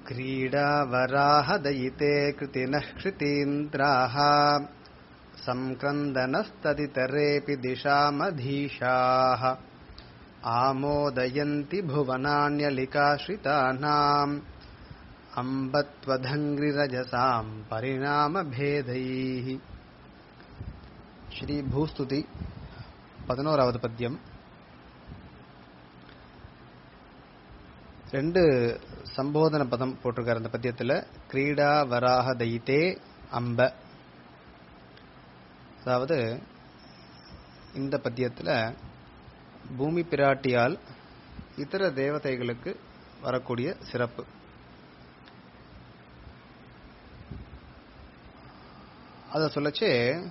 क्रीडावराहदयिते कृतिनः क्षितीन्द्राः सङ्क्रन्दनस्तदितरेऽपि दिशामधीशाः आमोदयन्ति भुवनान्यलिकाश्रितानाम् अम्बत्वधङ्घ्रिरजसाम् परिणामभेदैः श्रीभूस्तुति பதினோராவது பத்தியம் ரெண்டு சம்போதன பதம் போட்டிருக்காரு அந்த பத்தியத்துல கிரீடா வராக தைத்தே அம்ப அதாவது இந்த பத்தியத்துல பூமி பிராட்டியால் இதர தேவதைகளுக்கு வரக்கூடிய சிறப்பு அத சொல்லச்சே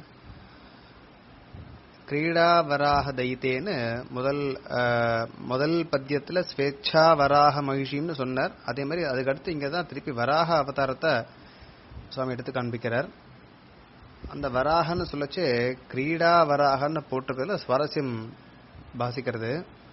கிரீடா வராக தைத்தேன்னு முதல் முதல் பத்தியத்துல ஸ்வேச்சா வராக மகிழ்ச்சின்னு சொன்னார் அதே மாதிரி அதுக்கடுத்து இங்க தான் திருப்பி வராக அவதாரத்தை சுவாமி எடுத்து காண்பிக்கிறார் அந்த வராகன்னு சொல்லச்சு கிரீடா வராகன்னு போட்டிருக்கிறதுல சுவாரஸ்யம் பாசிக்கிறது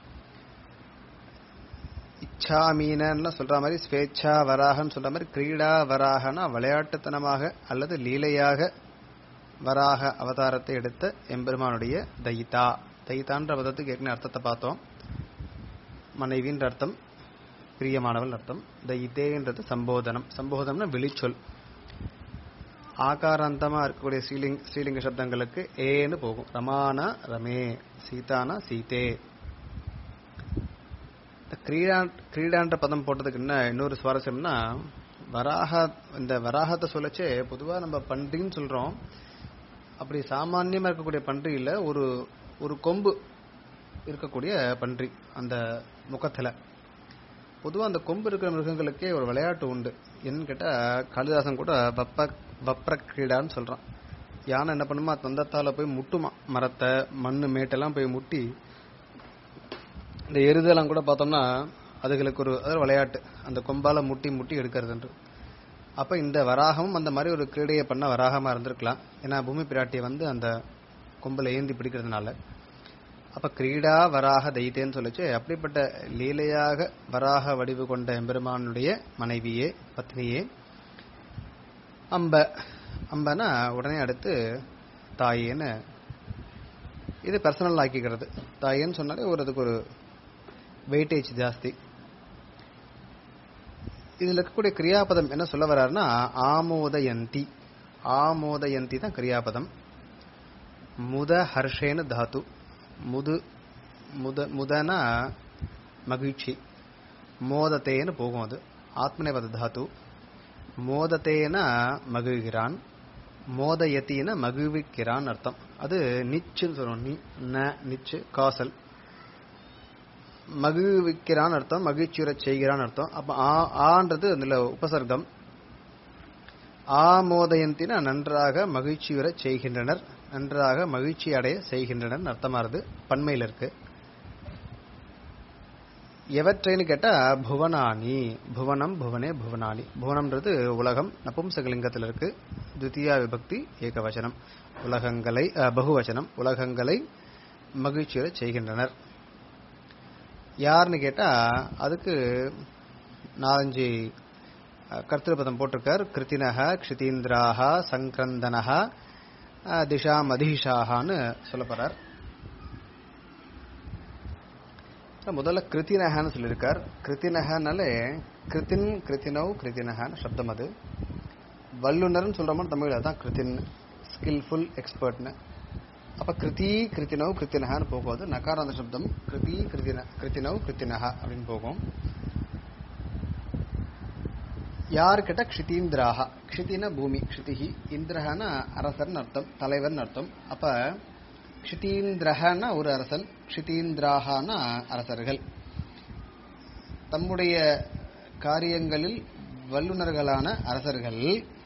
இச்சா மீனன்னு சொல்ற மாதிரி ஸ்வேச்சா வராகன்னு சொல்ற மாதிரி கிரீடா வராகனா விளையாட்டுத்தனமாக அல்லது லீலையாக வராக அவதாரத்தை எடுத்த எம்பெருமானுடைய தைதா தைதான்ற பதத்துக்கு ஏற்கனவே அர்த்தத்தை பார்த்தோம் மனைவின்ற அர்த்தம் பிரியமானவள் அர்த்தம் தைத்தேன்றது சம்போதனம் சம்போதனம்னா வெளிச்சொல் ஆகாராந்தமா இருக்கக்கூடிய ஸ்ரீலிங் ஸ்ரீலிங்க சப்தங்களுக்கு ஏன்னு போகும் ரமானா ரமே சீதானா சீதே கிரீடா கிரீடான்ற பதம் போட்டதுக்கு என்ன இன்னொரு சுவாரஸ்யம்னா வராக இந்த வராகத்தை சொல்லச்சே பொதுவா நம்ம பன்றின்னு சொல்றோம் அப்படி சாமான்யமா இருக்கக்கூடிய பன்றி இல்ல ஒரு ஒரு கொம்பு இருக்கக்கூடிய பன்றி அந்த முகத்துல பொதுவா அந்த கொம்பு இருக்கிற மிருகங்களுக்கே ஒரு விளையாட்டு உண்டு என்னன்னு கேட்டா காளிதாசன் கூட வப்ப வப்ர கிரீடான்னு சொல்றான் யானை என்ன பண்ணுமா தொந்தத்தால போய் முட்டுமா மரத்தை மண்ணு மேட்டெல்லாம் போய் முட்டி இந்த எருதெல்லாம் கூட பார்த்தோம்னா அதுகளுக்கு ஒரு அதாவது விளையாட்டு அந்த கொம்பால முட்டி முட்டி எடுக்கிறதுன்று அப்ப இந்த வராகமும் அந்த மாதிரி ஒரு கிரீடையை பண்ண வராகமா இருந்திருக்கலாம் ஏன்னா பூமி பிராட்டியை வந்து அந்த கொம்பல ஏந்தி பிடிக்கிறதுனால அப்ப கிரீடா வராக தைத்தேன்னு சொல்லிச்சு அப்படிப்பட்ட லீலையாக வராக வடிவு கொண்ட எம்பெருமானுடைய மனைவியே பத்னியே அம்ப அம்பனா உடனே அடுத்து தாயேன்னு இது பர்சனல் ஆக்கிக்கிறது தாயேன்னு சொன்னாலே ஒரு அதுக்கு ஒரு வெயிட்டேஜ் ஜாஸ்தி இதுல இருக்கக்கூடிய கிரியாபதம் என்ன சொல்ல வர்றாருன்னா ஆமோதயந்தி ஆமோதயந்தி தான் கிரியாபதம் முத ஹர்ஷேன தாத்து முது முத முதனா மகிழ்ச்சி மோதத்தேன்னு போகும் அது ஆத்மநேபத தாத்து மோதத்தேன மகிழ்கிறான் மோதயத்தின மகிழ்விக்கிறான் அர்த்தம் அது நிச்சுன்னு சொல்லுவோம் நி ந நிச்சு காசல் மகிழ்விக்கிறான் அர்த்தம் மகிழ்ச்சியுற செய்கிறான் அர்த்தம் அப்ப ஆன்றது அதுல உபசர்க்கம் ஆமோதயந்தினா நன்றாக மகிழ்ச்சியுற செய்கின்றனர் நன்றாக மகிழ்ச்சி அடைய செய்கின்றனர் அர்த்தமானது பண்மையில் இருக்கு எவற்றைன்னு கேட்டா புவனானி புவனம் புவனே புவனானி புவனம்ன்றது உலகம் நபும்சகலிங்கத்தில் இருக்கு துத்தியா விபக்தி ஏகவசனம் உலகங்களை பகுவச்சனம் உலகங்களை மகிழ்ச்சியுற செய்கின்றனர் யாருன்னு கேட்டா அதுக்கு நாலஞ்சு கர்த்திருப்பதம் போட்டிருக்கார் கிருத்தினக க்ஷிதீந்திராக சங்கிரந்தனக திஷா மதீஷாகான்னு சொல்ல போறார் முதல்ல கிருத்தினகன்னு சொல்லியிருக்கார் கிருத்தினகனாலே கிருத்தின் கிருத்தினவ் கிருத்தினகான்னு சப்தம் அது வல்லுநர்னு சொல்ற மாதிரி தமிழ் அதான் கிருத்தின் ஸ்கில்ஃபுல் எக்ஸ்பர்ட்னு அப்ப கிருதி கிருத்தினவ் கிருத்தினகான்னு போகும்போது நகாராந்த சப்தம் கிருதி கிருத்தின கிருத்தினவ் கிருத்தினகா அப்படின்னு போகும் யாரு கேட்டா க்ஷிதீந்திராக க்ஷிதின பூமி க்ஷிதிஹி இந்திரஹனா அரசர்னு அர்த்தம் தலைவர்னு அர்த்தம் அப்ப க்ஷிதீந்திரஹனா ஒரு அரசன் க்ஷிதீந்திராகனா அரசர்கள் தம்முடைய காரியங்களில் வல்லுநர்களான அரசர்கள்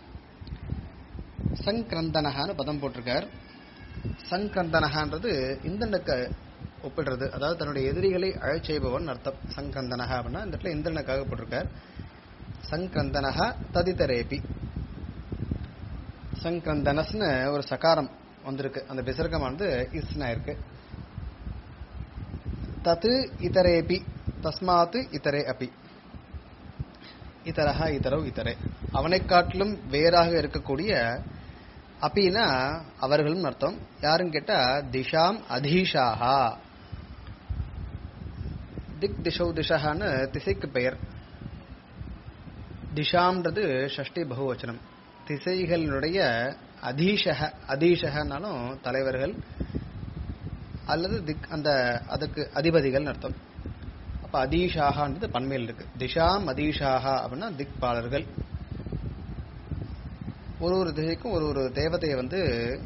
சங்கிரந்தனகான்னு பதம் போட்டிருக்கார் சங்கந்தனகான்றது இந்திரனுக்கு ஒப்பிடுறது அதாவது தன்னுடைய எதிரிகளை அழச் செய்பவன் அர்த்தம் சங்கந்தனகா அப்படின்னா இந்த இடத்துல இந்திரனுக்காக போட்டிருக்கார் சங்கந்தனகா ததிதரேபி சங்கந்தனஸ்னு ஒரு சகாரம் வந்திருக்கு அந்த விசர்க்கமானது இஸ்னா இருக்கு தத்து இதரேபி தஸ்மாத்து இதரே அபி இதரஹா இதரோ இதரே அவனை காட்டிலும் வேறாக இருக்கக்கூடிய அப்பினா அவர்களும் அர்த்தம் யாருன்னு கேட்டா திஷாம் அதீஷாஹா திக் திஷௌ திஷஹான்னு திசைக்கு பெயர் திஷாம்ன்றது ஷஷ்டி பகுவச்சனம் திசைகளினுடைய அதீஷக அதீஷகனாலும் தலைவர்கள் அல்லது திக் அந்த அதுக்கு அதிபதிகள் அர்த்தம் அப்ப அதீஷாகான்றது பண்மையில் இருக்கு திஷாம் அதீஷாகா அப்படின்னா திக்பாலர்கள் ஒரு ஒரு திசைக்கும் ஒரு ஒரு தேவதையை வந்து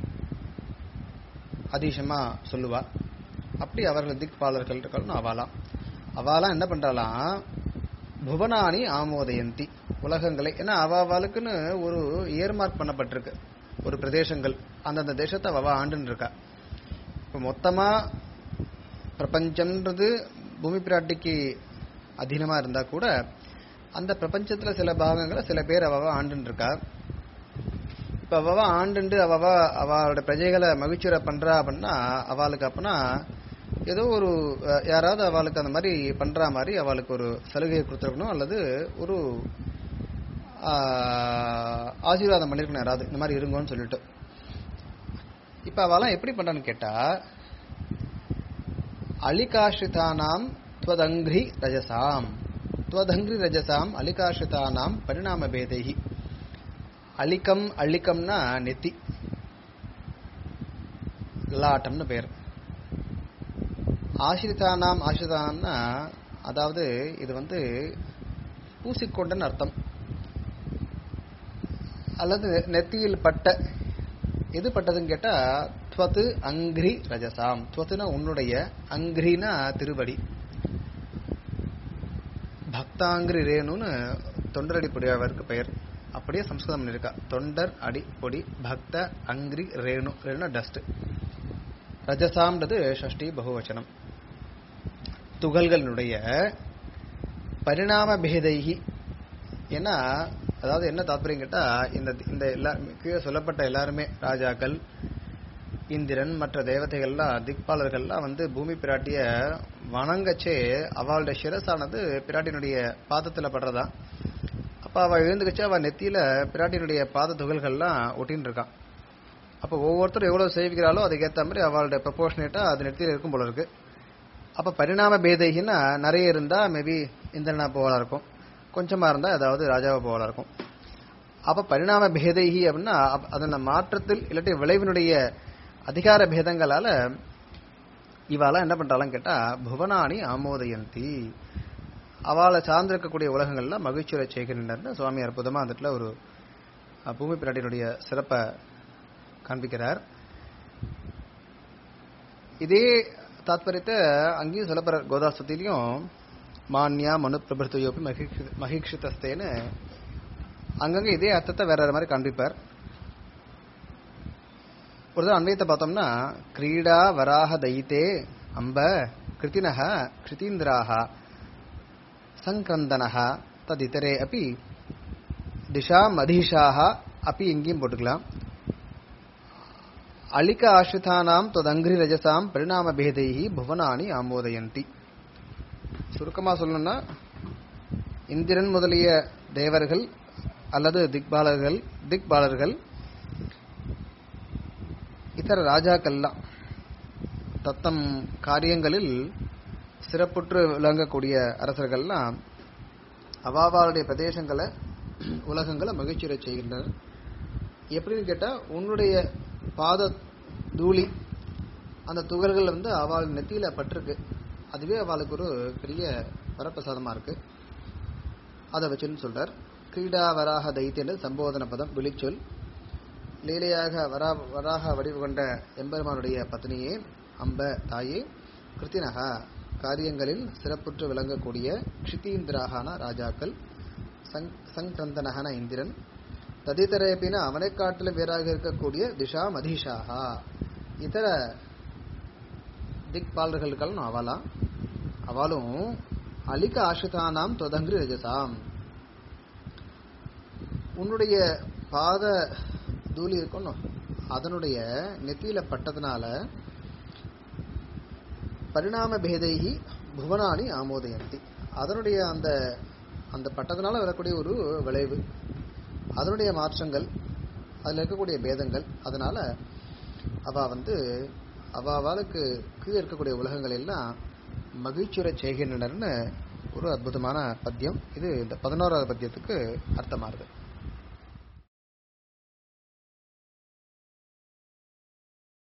அதீஷமா சொல்லுவா அப்படி அவர்கள் திக்பாலர்கள் இருக்காலும் அவாலாம் அவாலாம் என்ன பண்றாலாம் புவனானி ஆமோதயந்தி உலகங்களை ஏன்னா அவாவாளுக்குன்னு ஒரு ஏர்மார்க் பண்ணப்பட்டிருக்கு ஒரு பிரதேசங்கள் அந்தந்த தேசத்தை அவ ஆண்டுன்னு இருக்கா இப்ப மொத்தமா பிரபஞ்சம்ன்றது பூமி பிராட்டிக்கு அதீனமா இருந்தா கூட அந்த பிரபஞ்சத்துல சில பாகங்களை சில பேர் அவ ஆண்டுன்னு இருக்கா இப்ப அவ ஆண்டுண்டு அவ அவளோட பிரஜைகளை மகிழ்ச்சியர பண்றா அப்படின்னா அவளுக்கு அப்பனா ஏதோ ஒரு அஹ், யாராவது அவளுக்கு அந்த மாதிரி பண்ற மாதிரி அவளுக்கு ஒரு சலுகையை கொடுத்துருக்கணும் அல்லது ஒரு ஆஹ், ஆசீர்வாதம் பண்ணிருக்கணும் யாராவது இந்த மாதிரி இருங்கன்னு சொல்லிட்டு இப்ப அவெல்லாம் எப்படி பண்றான்னு கேட்டா அலிகாஷ்ரிதானாம் துவதங்கிரி ரஜசாம் துவதங்கிரி ரஜசாம் அலிகாஷ்ரிதானாம் பரிணாம பேதைகி அலிகம் அள்ளிக்கம்னா நெத்தி லலாட்டம்னு பேர் ஆசிரிதானாம் ஆசிரிதானாம்னா அதாவது இது வந்து பூசிக்கொண்டன்னு அர்த்தம் அல்லது நெத்தியில் பட்ட எது பட்டதுன்னு கேட்டா துவத்து அங்கிரி ரஜசாம் துவத்துனா உன்னுடைய அங்கிரினா திருவடி பக்தாங்கிரி ரேணுன்னு தொண்டரடி பொடியாவருக்கு பெயர் அப்படியே சம்ஸ்கிருதம் இருக்கா தொண்டர் அடி பொடி பக்த அங்கிரி ரேணு ரேணுனா டஸ்ட் ரஜசாம்ன்றது ஷஷ்டி பகுவச்சனம் துகள்களினுடைய பரிணாம பேதைகி ஏன்னா அதாவது என்ன தாற்பயம் கேட்டா இந்த இந்த எல்லா கீழே சொல்லப்பட்ட எல்லாருமே ராஜாக்கள் இந்திரன் மற்ற தேவதைகள்லாம் திக்பாலர்கள்லாம் வந்து பூமி பிராட்டிய வணங்கச்சே அவளுடைய சிரசானது பிராட்டியினுடைய பாதத்துல படுறதா அப்ப அவ எழுந்துக்கச்சு அவ நெத்தியில பிராட்டியினுடைய பாத துகள்கள்லாம் ஒட்டின்னு இருக்கான் அப்ப ஒவ்வொருத்தரும் எவ்வளவு சேவிக்கிறாளோ அதுக்கேற்ற மாதிரி அவளுடைய ப்ரொபோர்ஷனேட்டா அது நெத்தியில இருக்கும் போல இருக்கு அப்ப பரிணாம பேதைகின்னா நிறைய இருந்தா மேபி இந்திரனா போவலா இருக்கும் கொஞ்சமா இருந்தா ஏதாவது ராஜாவா போவலா இருக்கும் அப்ப பரிணாம பேதைகி அப்படின்னா அப்ப அதன மாற்றத்தில் இல்லாட்டி விளைவினுடைய அதிகார பேதங்களால இவாள என்ன பண்றாலும் கேட்டா புவனானி ஆமோதயந்தி அவளை சார்ந்திருக்கக்கூடிய உலகங்கள்ல மகிழ்ச்சியுரை செய்கின்றனர் சுவாமி அற்புதமா அந்த இடத்துல ஒரு அஹ், பூமி பிராட்டியினுடைய சிறப்பை காண்பிக்கிறார் இதே தாத்பரியத்தை அங்கேயும் சொல்லப்படுற கோதாஸ்துதிலையும் மான்யா மனு பிரபுத்தையோப்பி மகிஷி- மகிஷிதஸ்தேன்னு அங்கங்க இதே அர்த்தத்தை வேற வேற மாதிரி காண்பிப்பார் ஒரு தடவை அன்வயத்தை பார்த்தோம்னா கிரீடா வராக தைத்தே அம்ப கிருத்தினக கிருதீந்திராக சங்கிரந்தனக ததிதரே அப்படி திஷா மதீஷாக அப்படி எங்கேயும் போட்டுக்கலாம் அலிக ஆசிரிதானாம் தொதங்கிரி ரஜசாம் பரிணாம பேதைஹி புவனானி ஆமோதயந்தி சுருக்கமா சொல்லணும்னா இந்திரன் முதலிய தேவர்கள் அல்லது திக்பாலர்கள் திக்பாலர்கள் இதர ராஜாக்கள்லாம் தத்தம் காரியங்களில் சிறப்புற்று விளங்கக்கூடிய அரசர்கள்லாம் அவாவாளுடைய பிரதேசங்களை உலகங்களை மகிழ்ச்சியுறை செய்கின்றனர் எப்படின்னு கேட்டா உன்னுடைய பாத தூளி அந்த துகள்கள் வந்து அவள் நெத்தியில பட்டிருக்கு அதுவே அவளுக்கு ஒரு பெரிய வரப்பிரசாதமா இருக்கு அதை வச்சுன்னு சொல்றார் கிரீடா வராக தைத்தியன்னு சம்போதன பதம் விழிச்சொல் லீலையாக வரா வராக வடிவு கொண்ட எம்பெருமானுடைய பத்னியே அம்ப தாயே கிருத்தினகா காரியங்களில் சிறப்புற்று விளங்கக்கூடிய க்ஷிதீந்திராகான ராஜாக்கள் சங் சங்கிரந்தனகன இந்திரன் ததிதரேபின அவனை காட்டிலும் வேறாக இருக்கக்கூடிய திஷா மதீஷாகா இதர திக்பாலர்களுக்காலும் அவலாம் அவளும் அலிக ஆஷிதானாம் தொதங்கிரி ரஜசாம் உன்னுடைய பாத தூளி இருக்கணும் அதனுடைய நெத்தியில பட்டதுனால பரிணாம பேதைகி புவனானி ஆமோதயந்தி அதனுடைய அந்த அந்த பட்டத்தினால வரக்கூடிய ஒரு விளைவு அதனுடைய மாற்றங்கள் அதுல இருக்கக்கூடிய பேதங்கள் அதனால அவ வந்து அவாவாளுக்கு கீழே இருக்கக்கூடிய உலகங்கள் எல்லாம் மகிழ்ச்சியுரை செய்கின்றனர்னு ஒரு அற்புதமான பத்தியம் இது இந்த பதினோராவது பத்தியத்துக்கு அர்த்தமாகுது